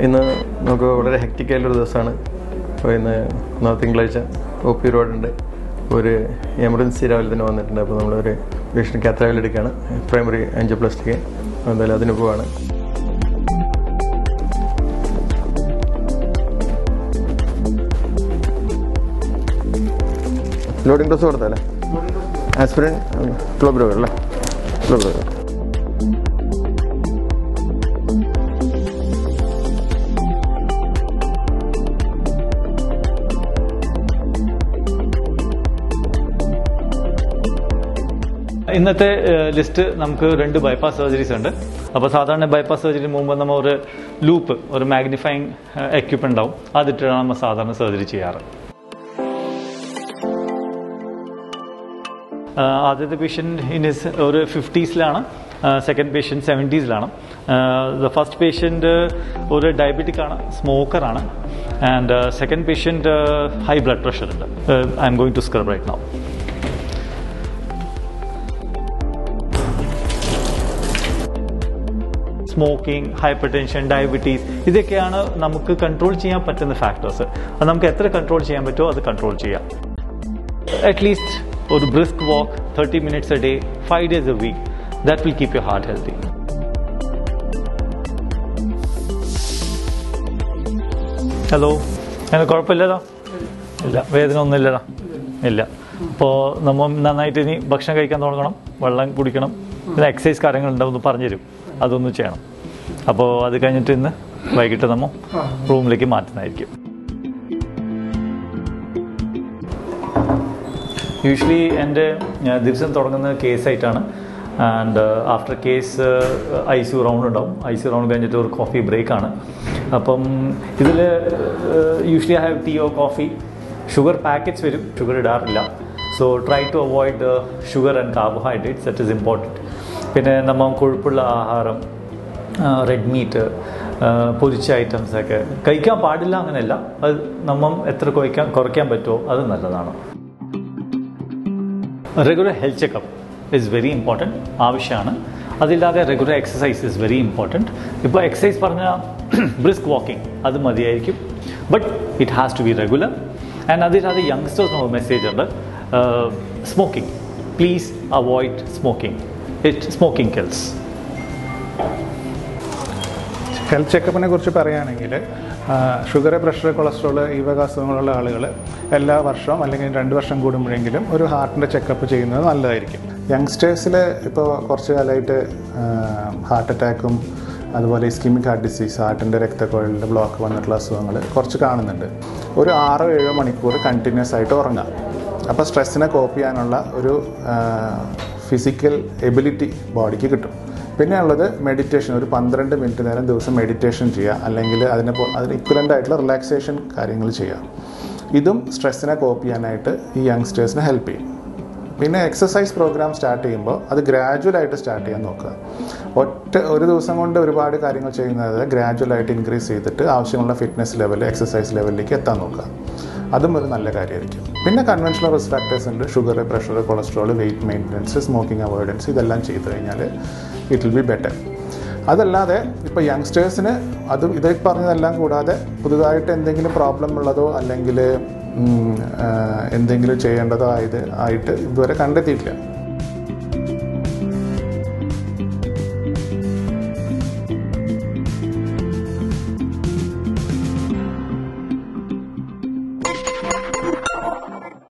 ഇന്ന് നമുക്ക് വളരെ hectic ആയിട്ടുള്ളൊരു ദിവസമാണ് അപ്പോൾ ഇന്ന് ഒന്നാം തിങ്കളാഴ്ച ഒ പി റോഡുണ്ട് ഒരു എമർജൻസി രാവിലെ തന്നെ വന്നിട്ടുണ്ട് അപ്പോൾ നമ്മളൊരു പേഷ്യൻ്റ് കാത്രാവിൽ എടുക്കുകയാണ് പ്രൈമറി ആൻജിയോപ്ലാസ്റ്റിക് എന്തായാലും അതിന് പോവാണ് ലോഡിംഗ് ഡോസ് കൊടുത്തല്ലേ ആസ്പിരിൻ ക്ലോബ്രോ അല്ലേ ക്ലോബ്രോ ഇന്നത്തെ ലിസ്റ്റ് നമുക്ക് രണ്ട് ബൈപ്പാസ് സർജറീസ് ഉണ്ട് അപ്പോൾ സാധാരണ ബൈപ്പാസ് സർജറി മുമ്പ് നമ്മൾ ഒരു ലൂപ്പ് ഒരു മാഗ്നിഫൈങ് എക്യുപ്മെൻ്റ് ഉണ്ടാവും അതിട്ടാണ് നമ്മൾ സാധാരണ സർജറി ചെയ്യാറ് ആഹ് ആദ്യത്തെ പേഷ്യൻ്റ് ഇനിസ് ഒരു ഫിഫ്റ്റീസിലാണ് സെക്കൻഡ് പേഷ്യൻ്റ് സെവൻറ്റീസിലാണ് ദ ഫസ്റ്റ് പേഷ്യൻ്റ് ഒരു ഡയബറ്റിക് ആണ് സ്മോക്കറാണ് and second patient high blood pressure ഉണ്ട് I'm going to scrub right now smoking hypertension diabetes ഇതൊക്കെയാണ് നമുക്ക് കൺട്രോൾ ചെയ്യാൻ പറ്റുന്ന ഫാക്ടേഴ്സ് അത് നമുക്ക് എത്ര കൺട്രോൾ ചെയ്യാൻ പറ്റുമോ അത് കൺട്രോൾ ചെയ്യാം അറ്റ്ലീസ്റ്റ് ഒരു brisk walk thirty minutes a day five days a week that will keep you heart healthy hello അങ്ങനെ കുഴപ്പമില്ലല്ലോ ഇല്ല വേദന ഒന്നും ഇല്ലടാ ഇല്ല അപ്പോൾ നമ്മൾ നന്നായിട്ട് ഇനി ഭക്ഷണം കഴിക്കാൻ തുടങ്ങണം വെള്ളം കുടിക്കണം പിന്നെ എക്സസൈസ് കാര്യങ്ങളുണ്ടാവും പറഞ്ഞു തരും അതൊന്നും ചെയ്യണം അപ്പോൾ അത് കഴിഞ്ഞിട്ട് ഇന്ന് വൈകിട്ട് നമ്മൾ റൂമിലേക്ക് മാറ്റുന്നതായിരിക്കും യൂഷ്വലി എൻ്റെ ഞാൻ ദിവസം തുടങ്ങുന്ന കേസായിട്ടാണ് and after case I C round ഉണ്ടാവും ഐ സി റൗണ്ട് കഴിഞ്ഞിട്ട് ഒരു കോഫി ബ്രേക്കാണ് അപ്പം ഇതിൽ usually I have tea or coffee sugar packets വരും ഷുഗർ ഇടാറില്ല so try to avoid sugar and carbohydrates that is important പിന്നെ നമ്മൾ കൊഴുപ്പുള്ള ആഹാരം റെഡ് മീറ്റ് പൊരിച്ച ഐറ്റംസൊക്കെ കഴിക്കാൻ പാടില്ല അങ്ങനെയല്ല അത് നമ്മൾ എത്ര കുറയ്ക്കാൻ കുറയ്ക്കാൻ പറ്റുമോ അത് നല്ലതാണ് regular health checkup is very important ആവശ്യമാണ് അതില്ലാതെ regular exercise is very important ഇപ്പോൾ എക്സസൈസ് പറഞ്ഞാൽ ബ്രിസ്ക് വാക്കിംഗ് അത് മതിയായിരിക്കും but it has to be regular and അതില്ലാതെ യങ്സ്റ്റേഴ്സിന് ഒരു മെസ്സേജ് ഉണ്ട് smoking please avoid smoking it smoking kills ഹെൽത്ത് ചെക്കപ്പിനെ കുറിച്ച് പറയുകയാണെങ്കിൽ ഷുഗർ പ്രഷർ കൊളസ്ട്രോൾ ഈ വക അസുഖങ്ങളുള്ള ആളുകൾ എല്ലാ വർഷവും അല്ലെങ്കിൽ രണ്ട് വർഷം കൂടുമ്പോഴെങ്കിലും ഒരു ഹാർട്ടിൻ്റെ ചെക്കപ്പ് ചെയ്യുന്നത് നല്ലതായിരിക്കും യങ്സ്റ്റേഴ്സിൽ ഇപ്പോൾ കുറച്ച് കാലമായിട്ട് ഹാർട്ട് അറ്റാക്കും അതുപോലെ ഇസ്കിമിക് ഹാർട്ട് ഡിസീസ് ഹാർട്ടിൻ്റെ രക്തക്കുഴലിൻ്റെ ബ്ലോക്ക് വന്നിട്ടുള്ള അസുഖങ്ങൾ കുറച്ച് കാണുന്നുണ്ട് ഒരു ആറോ ഏഴോ മണിക്കൂർ കണ്ടിന്യൂസ് ആയിട്ട് ഉറങ്ങാം അപ്പോൾ സ്ട്രെസ്സിനെ കോപ്പ് ചെയ്യാനുള്ള ഒരു ഫിസിക്കൽ എബിലിറ്റി ബോഡിക്ക് കിട്ടും പിന്നെ ഉള്ളത് മെഡിറ്റേഷൻ ഒരു പന്ത്രണ്ട് മിനിറ്റ് നേരം ദിവസം മെഡിറ്റേഷൻ ചെയ്യുക അല്ലെങ്കിൽ അതിനെ പോ- അതിന് ഇക്വലൻ്റ് ആയിട്ടുള്ള റിലാക്സേഷൻ കാര്യങ്ങൾ ചെയ്യുക ഇതും സ്ട്രെസ്സിനെ കോപ്പ് ചെയ്യാനായിട്ട് ഈ യങ്സ്റ്റേഴ്സിനെ ഹെൽപ്പ് ചെയ്യും പിന്നെ എക്സസൈസ് പ്രോഗ്രാം സ്റ്റാർട്ട് ചെയ്യുമ്പോൾ അത് ഗ്രാജുവൽ ആയിട്ട് സ്റ്റാർട്ട് ചെയ്യാൻ നോക്കുക ഒറ്റ ഒരു ദിവസം കൊണ്ട് ഒരുപാട് കാര്യങ്ങൾ ചെയ്യുന്നത് ഗ്രാജുവൽ ആയിട്ട് ഇൻക്രീസ് ചെയ്തിട്ട് ആവശ്യമുള്ള ഫിറ്റ്നസ് ലെവൽ എക്സസൈസ് ലെവലിലേക്ക് എത്താൻ നോക്കുക അതും ഒരു നല്ല കാര്യമായിരിക്കും പിന്നെ കൺവെൻഷണൽ റിസ്ക് ഫാക്ടേഴ്സ് ഉണ്ട് sugar pressure cholesterol weight maintenance smoking avoidance ഇതെല്ലാം ചെയ്തു കഴിഞ്ഞാൽ ഇറ്റ് വിൽ ബി ബെറ്റർ അതല്ലാതെ ഇപ്പോൾ യങ്സ്റ്റേഴ്സിന് അത് ഇത് പറഞ്ഞതെല്ലാം കൂടാതെ പുതുതായിട്ട് എന്തെങ്കിലും പ്രോബ്ലം ഉള്ളതോ അല്ലെങ്കിൽ ഉം, ആ, എന്തെങ്കിലും ചെയ്യേണ്ടതോ ആയത് ആയിട്ട് ഇതുവരെ കണ്ടെത്തിയിട്ടില്ല